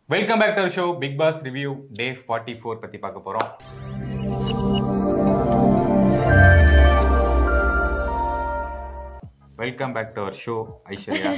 Welcome back to show Bigg Boss review day forty four பத்தி பார்க்க போறோம் welcome back to our show Aishwarya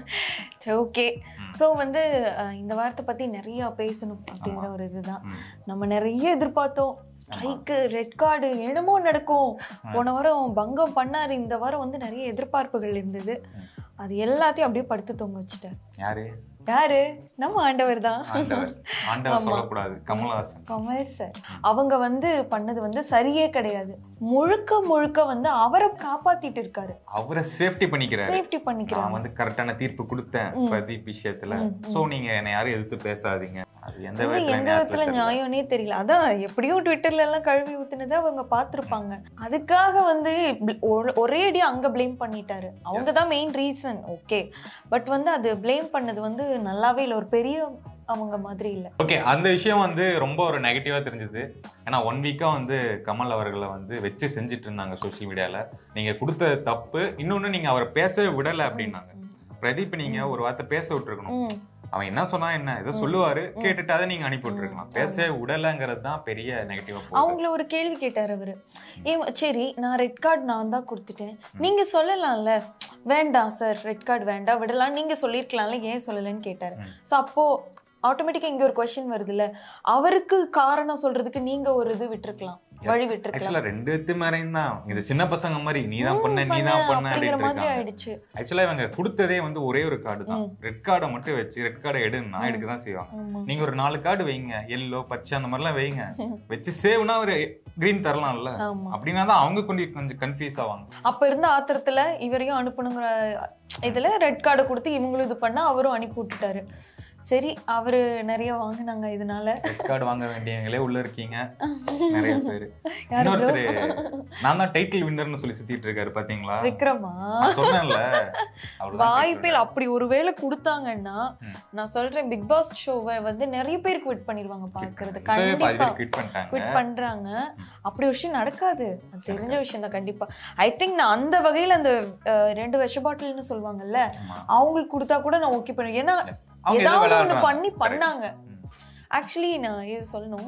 okay so வந்து ah, இந்த வாரத்தை பத்தி நிறைய பேசணும் அப்படிங்கிற ஒரு இதுதான் ம். நம்ம நிறைய எதிர்பார்த்தோம் ஸ்ட்ரைக்கு ரெட் கார்டு என்னமோ நடக்கும் போன வாரம் பங்கம் பண்ணாரு இந்த வாரம் வந்து நிறைய எதிர்பார்ப்புகள் இருந்தது அது எல்லாத்தையும் அப்படியே படுத்து தொங்க வச்சுட்டார் யாரு யாரு நம்ம ஆண்டவர் தான் ஆண்டவர் ஆண்டவர் ஆமா. சொல்லக்கூடாது கமலஹாசன் கமல் சார் அவங்க வந்து பண்ணது வந்து சரியே கிடையாது முழுக்க முழுக்க வந்து அவரை காப்பாத்திட்டு இருக்காரு அவரை சேஃப்டி பண்ணிக்கிறாரு சேஃப்டி நான் பண்ணிக்கிறாங்க வந்து கரெக்டான தீர்ப்பு கொடுத்தேன் ம். பிரதீப் விஷயத்துல ம், ம். சோ நீங்க என்னை யாரும் எதிர்த்து பேசாதீங்க அது எந்த அது விதத்துல எந்த நியாயத்துல விதத்துல தெரியல. நியாயம்னே தெரியல அதான் எப்படியும் ட்விட்டர்ல எல்லாம் கழுவி ஊத்துனதை அவங்க பார்த்திருப்பாங்க அதுக்காக வந்து bl- ஒரு- ஒரே அடியா அங்க ப்ளேம் பண்ணிட்டாரு அவங்க தான் மெயின் ரீசன் ஓகே பட் வந்து அது ப்ளேம் பண்ணது வந்து நல்லாவே இல்லை ஒரு பெரிய அவங்க மாதிரி இல்ல ஓகே அந்த விஷயம் வந்து ரொம்ப ஒரு நெகட்டிவா தெரிஞ்சது ஏன்னா ஒன் வீக்கா வந்து கமல் அவர்களை வந்து வச்சு செஞ்சுட்டு இருந்தாங்க சோஷியல் மீடியால நீங்க கொடுத்த தப்பு இன்னொன்னு நீங்க அவரை பேசவே விடல அப்படின்னாங்க பிரதீப் நீங்க ஒரு வார்த்தை பேச விட்டுருக்கணும் ம், அவன் என்ன சொன்னா என்ன ஏதோ சொல்லுவாரு கேட்டுட்டு அதை நீங்க அனுப்பி விட்டுருக்கலாம் ம். பேச விடலங்கிறது தான் பெரிய நெகட்டிவா போகுது அவங்கள ஒரு கேள்வி கேட்டாரு அவரு ஏன் சரி நான் ரெட் கார்டு நான் தான் கொடுத்துட்டேன் நீங்க சொல்லலாம்ல வேண்டாம் சார் ரெட் கார்டு வேண்டாம் விடலாம் நீங்க சொல்லியிருக்கலாம்ல ஏன் சொல்லலைன்னு கேட்டாரு ம். ஸோ அப்போ ஆட்டோமேட்டிக்கா இங்க ஒரு கொஸ்டின் வருதுல்ல அவருக்கு காரணம் சொல்றதுக்கு நீங்க ஒரு இது விட்டுருக்கலாம் வழி விட்டுருக்கலாம் ஆக்சுவலா ரெண்டு எத்து மேரையும் தான் இந்த சின்ன பசங்க மாதிரி நீ தான் பண்ண நீ தான் பண்ண அப்படிங்கிற அப்படின்னு மாதிரி இருக்காங்க ஆயிடுச்சு ஆக்சுவலா இவங்க கொடுத்ததே வந்து ஒரே ஒரு கார்டு தான் ம். ரெட் கார்டை மட்டும் வச்சு ரெட் கார்டை எடுன்னா எடுக்க தான் செய்வாங்க ஆமா. நீங்க ஒரு நாலு கார்டு வைங்க எல்லோ பச்சை அந்த மாதிரிலாம் வைங்க வச்சு சேவ்னா ஒரு கிரீன் தரலாம்ல ஆமா அப்படின்னா தான் அவங்க கொஞ்சம் கொஞ்சம் கன்ஃபியூஸ் ஆவாங்க அப்ப இருந்த ஆத்திரத்துல இவரையும் அனுப்பணுங்கிற இதுல ரெட் கார்டு கொடுத்து இவங்களும் இது பண்ணா அவரும் அனுப்பி விட்டுட்டாரு சரி அவரு நிறைய வாங்குனாங்க இதனால ரெட் கார்டு வாங்க வேண்டியவங்களே உள்ள இருக்கீங்க நிறைய பேரு யாரு bro? இன்னொருத்தர் நான் தான் டைட்டில் வின்னர்னு சொல்லி சுத்திட்டு இருக்காரு பாத்தீங்களா விக்ரமா நான் சொன்னேன்ல அவர்தான் வாய்ப்பே இல்ல. title அப்படி ஒருவேளை கொடுத்தாங்கன்னா ம். நான் சொல்றேன் பிக் பாஸ் ஷோவை வந்து நிறைய பேர் குவிட் பண்ணிடுவாங்க winner. பாக்குறது இப்பவே பாதி கண்டிப்பா பேர் quit பண்ணிட்டாங்க குவிட் பண்றாங்க அப்படி ஒரு விஷயம் நடக்காது அது தெரிஞ்ச விஷயம் தான் கண்டிப்பா ஐ திங்க் நான் அந்த வகையில அந்த அஹ், ரெண்டு விஷ பாட்டில்னு சொல்லுவாங்கல்ல ஆமா. அவங்களுக்கு கொடுத்தா கூட நான் ஓகே பண்ணுவேன் ஏன்னா Yes. அவங்க ஏதோ ஏதாவது ஒண்ணு விளையாடுறாங்க. பண்ணி Correct. பண்ணாங்க ம். ஆக்சுவலி நான் இது சொல்லணும்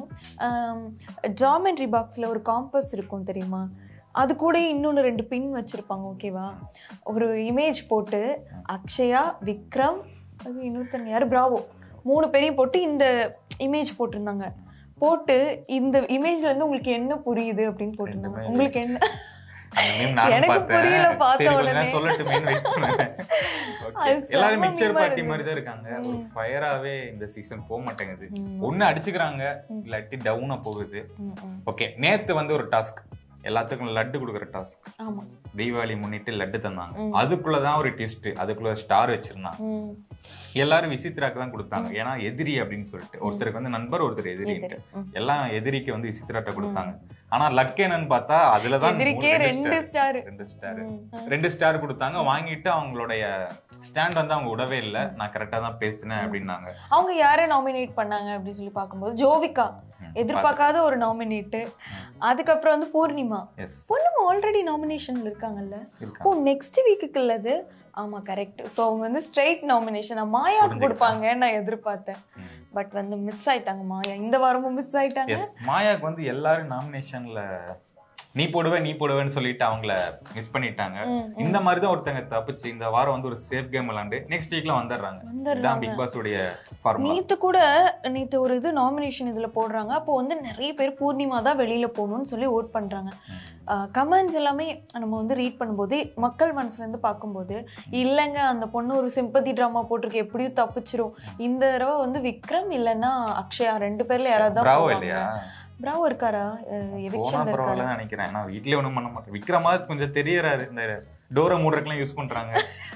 ஜாமெண்ட்ரி பாக்ஸில் ஒரு காம்பஸ் இருக்கும் தெரியுமா அது கூட இன்னொன்று ரெண்டு பின் வச்சிருப்பாங்க ஓகேவா ஒரு இமேஜ் போட்டு அக்ஷயா விக்ரம் அது இன்னொருத்தன் யார் பிராவோ மூணு பேரையும் போட்டு இந்த இமேஜ் போட்டிருந்தாங்க போட்டு இந்த இமேஜ்ல இருந்து உங்களுக்கு என்ன புரியுது அப்படின்னு போட்டிருந்தாங்க ரெண்டுமே உங்களுக்கு என்ன அந்த meme நானும் எனக்கு பார்த்தேன். புரியல, பார்த்த சரி, கொஞ்ச உடனே. நேரம் சொல்லட்டுமேன்னு wait பண்ணேன். Okay. அது எல்லாரும் செம்ம மிக்சர் meme-ஆ பார்ட்டி இருந்தது. மாதிரி தான் இருக்காங்க ஒரு ஃபயராவே இந்த சீசன் போக மாட்டேங்குது ம், ஒண்ணு அடிச்சுக்கிறாங்க ம். இல்லாட்டி டவுனா போகுது ம், ம். ஓகே நேத்து வந்து ஒரு டாஸ்க் எல்லாத்துக்கும் லட்டு கொடுக்குற டாஸ்க் ஆமா தீபாவளி முன்னிட்டு லட்டு தந்தாங்க ம். அதுக்குள்ளதான் ஒரு ட்விஸ்ட் அதுக்குள்ள ஸ்டார் வச்சிருந்தாங்க ம், எல்லாரும் விசித்ராக்கு தான் கொடுத்தாங்க ஏன்னா எதிரி அப்படின்னு சொல்லிட்டு ஒருத்தருக்கு வந்து நண்பர் ஒருத்தர் எதிரின்ட்டு எதிரி. ம். எல்லாம் எதிரிக்கு வந்து விசித்ராட்ட கொடுத்தாங்க ஆனா லக் என்னன்னு பார்த்தா அதுலதான் எதிரிக்கே மூணு- ரெண்டு ஸ்டார் ரெண்டு ஸ்டார் ரெண்டு ஸ்டார் கொடுத்தாங்க வாங்கிட்டு அவங்களுடைய ஸ்டாண்ட் வந்து அவங்க விடவே இல்ல நான் கரெக்டா தான் பேசினேன் அப்படின்னாங்க அவங்க யாரை நாமினேட் பண்ணாங்க அப்படின்னு சொல்லி பார்க்கும்போது ஜோவிகா ம், எதிர்பார்க்காத ஒரு நாமினேட் அதுக்கப்புறம் வந்து பூர்ணிமா எஸ் பூர்ணிமா ஆல்ரெடி நாமினேஷன்ல இருக்காங்கல்ல இருக்காங்க ஓ நெக்ஸ்ட் வீக்குக்கு இல்லது ஆமா கரெக்ட் ஸோ அவங்க வந்து ஸ்ட்ரைட் நாமினேஷன் மாயாக்கு புரிஞ்சுக்கிட்டேன். கொடுப்பாங்கன்னு நான் எதிர்பார்த்தேன் பட் வந்து மிஸ் ஆயிட்டாங்க மாயா இந்த வாரமும் மிஸ் ஆயிட்டாங்க எஸ் மாயாக்கு வந்து எல்லாரும் நாமினேஷன்ல நீ போடுவே நீ போடுவேன்னு சொல்லிட்டு அவங்கள மிஸ் பண்ணிட்டாங்க ம், ம். இந்த மாதிரி தான் ஒருத்தங்க தப்பிச்சு இந்த வாரம் வந்து ஒரு சேஃப் கேம் விளாண்டு நெக்ஸ்ட் வீக்ல வந்துடுறாங்க வந்துடுறாங்க. இதான் பிக் பாஸ் உடைய ஃபார்முலா நேத்து கூட நேத்து ஒரு இது நாமினேஷன் இதுல போடுறாங்க அப்போ வந்து நிறைய பேர் பூர்ணிமா தான் வெளியில போகணும்னு சொல்லி ஓட் பண்றாங்க கமெண்ட்ஸ் எல்லாமே நம்ம வந்து ரீட் பண்ணும்போது மக்கள் மனசுல இருந்து பார்க்கும்போது இல்லைங்க அந்த பொண்ணு ஒரு சிம்பத்தி ட்ராமா போட்டிருக்கு எப்படியும் தப்பிச்சிரும் இந்த தடவை வந்து விக்ரம் இல்லைன்னா அக்ஷயா ரெண்டு பேர்ல யாராவது தான் பிராவோ போவாங்க. இல்லையா பிராவோ இருக்காரா போனா எவிக்ஷன்ல இருக்காரா பரவாயில்ல நினைக்கிறேன் நான் வீட்லயே ஒண்ணும் பண்ண மாட்டேன் விக்ரமா கொஞ்சம் தெரியறாரு இந்த டோரை மூடுறதுக்கெல்லாம் யூஸ் பண்றாங்க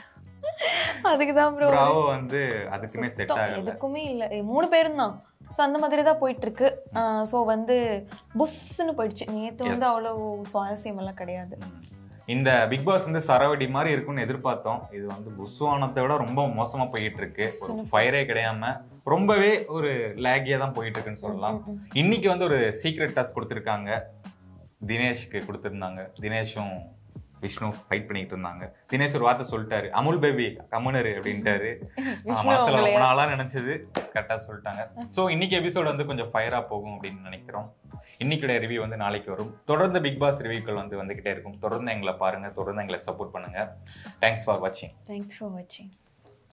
அதுக்கு தான் ப்ரோ பிராவோ வந்து அதுக்குமே செட் ஆகல எதுக்குமே இல்ல ஏ, மூணு பேரும் தான் ஸோ அந்த மாதிரி தான் போயிட்டு இருக்கு ஸோ வந்து புஷ்ன்னு போயிடுச்சு நேத்து வந்து Yes. அவ்வளோ சுவாரஸ்யம் எல்லாம் கிடையாது ம். இந்த பிக் பாஸ் வந்து சரவடி மாதிரி இருக்கும்னு எதிர்பார்த்தோம் இது வந்து புஸ்வானத்தை விட ரொம்ப மோசமா போயிட்டு இருக்கு ஒரு ஃபயரே கிடையாம ரொம்பவே ஒரு லேகியா தான் போயிட்டு இருக்குன்னு சொல்லலாம் ம், ம். இன்னைக்கு வந்து ஒரு சீக்ரெட் டாஸ்க் கொடுத்துருக்காங்க தினேஷ்க்கு கொடுத்துருந்தாங்க தினேஷும் விஷ்ணு ஃபைட் பண்ணிட்டு இருந்தாங்க தினேஷ் ஒரு வார்த்தை சொல்லிட்டாரு அமுல் பேபி கம்முனரு அப்படின்ட்டாரு விஷ்ணு மனசுல உங்களையா? ரொம்ப நாளா நினைச்சது கரெக்டா சொல்லிட்டாங்க சோ இன்னைக்கு எபிசோட் வந்து கொஞ்சம் ஃபயரா போகும் அப்படின்னு நினைக்கிறோம் இன்னைக்குடைய ரிவ்யூ வந்து நாளைக்கு வரும் தொடர்ந்து பிக் பாஸ் ரிவ்யூக்கள் வந்து வந்துகிட்டே இருக்கும் தொடர்ந்து எங்களை பாருங்க தொடர்ந்து எங்களை சப்போர்ட் பண்ணுங்க தேங்க்ஸ் ஃபார் வாட்சிங் தேங்க்ஸ் ஃபார் வாட்சிங்